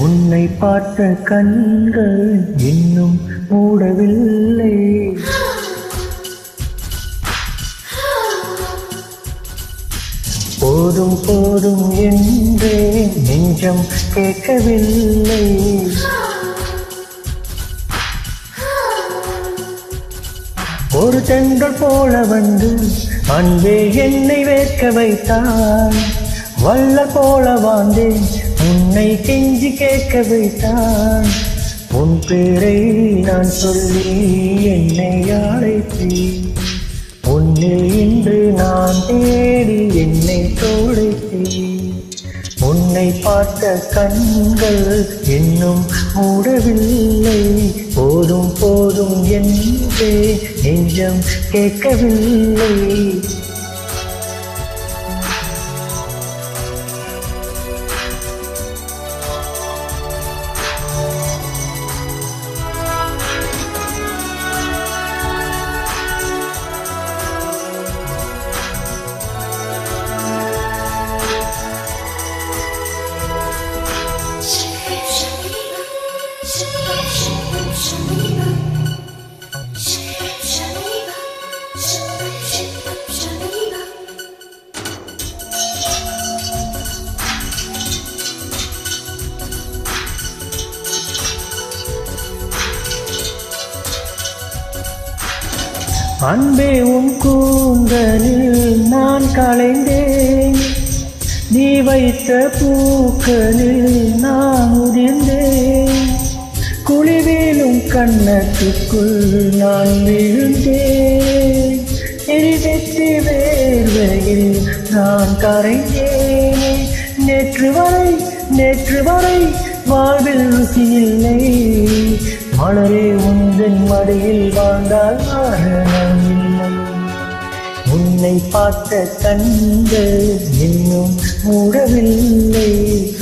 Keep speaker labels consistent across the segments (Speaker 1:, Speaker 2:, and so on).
Speaker 1: உன்னை பார்த்த கண்கள் இன்னும் மூடவில்லை போதும் போதும் என்றே நெஞ்சம் கேட்கவில்லை ஒரு தென்றல் போல வந்து அன்பே என்னை வேர்க்க வைத்தான் வல்ல போல வாழ்ந்தேன் உன்னை கெஞ்சி கேட்க வைத்தான் உன் பேரை நான் சொல்லி என்னை அழைத்தேன் உன்னை இன்று நான் தேடி என்னை தோடைத்தேன் உன்னை பார்த்த கண்கள் இன்னும் மூடவில்லை போதும் போதும் என்றே நெஞ்சம் கேட்கவில்லை அன்பே உன் கூந்தலில் நான் களைந்தேன் நீ வைத்த பூக்களில் நான் உதிர்ந்தேன் குளிவேலும் கண்ணத்துக்குள் நான் விழுந்தேன் எரிவெற்றி வேர்வையில் நான் கரைந்தேன் நேற்று வரை நேற்று வரை வாழ்வில் ருசி இல்லை மலரே உந்தன் மடியில் வாழ்ந்தால் மரணம் இல்லை உன்னை பார்த்த கண்கள் இன்னும் மூடவில்லை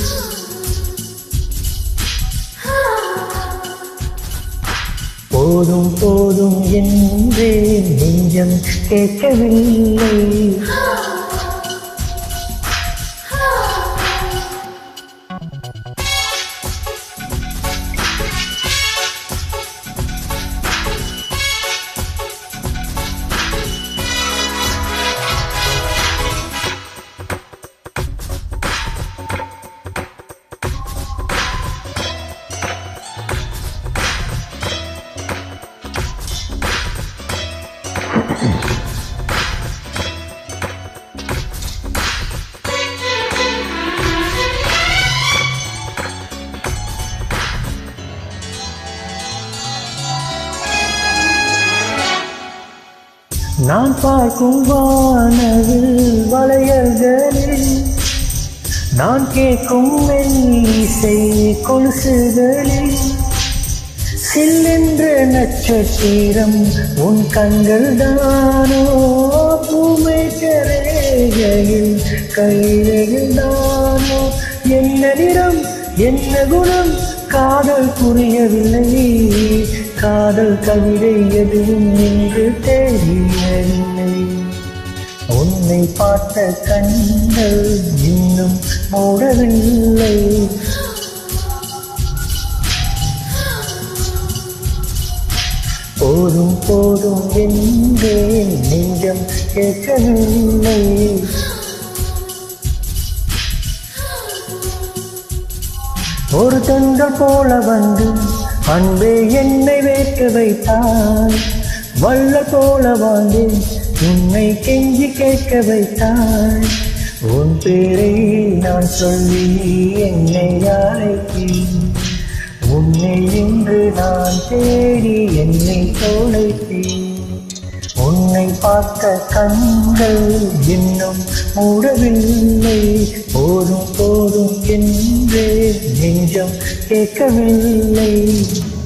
Speaker 1: போதும் போதும் என்றே நெஞ்சம் கேட்கவில்லை நான் பார்க்கும் வானவில் வளையல்களில் நான் கேட்கும் மெல்லிசை கொலுசுகளில் சில்லென்ற நட்சத்திரம் உன் கண்கள் தானோ பூமேச்சரேகையில் கையில் தானோ என்ன நிறம் என்ன குணம் காதல் புரியவில்லை காதல் கவிதை எதுவும் என்று தெரியவில்லை உன்னை பார்த்த கண்கள் இன்னும் மூடவில்லை போதும் போதும் என்றே நெஞ்சம் கேட்கவில்லை ஒரு தென்றல் போல வந்து அன்பே என்னை வேட்க வைத்தாய் வல்ல போல வாழ்ந்து உன்னை கெஞ்சி கேட்க வைத்தாய் உன் பேரை நான் சொல்லி என்னை அழைத்தேன் உன்னை இன்று நான் தேடி என்னை தொலைத்தேன் உன்னை பார்த்த கண்கள் இன்னும் மூடவில்லை போதும் போதும் என்றே நெஞ்சம் கேட்கவில்லை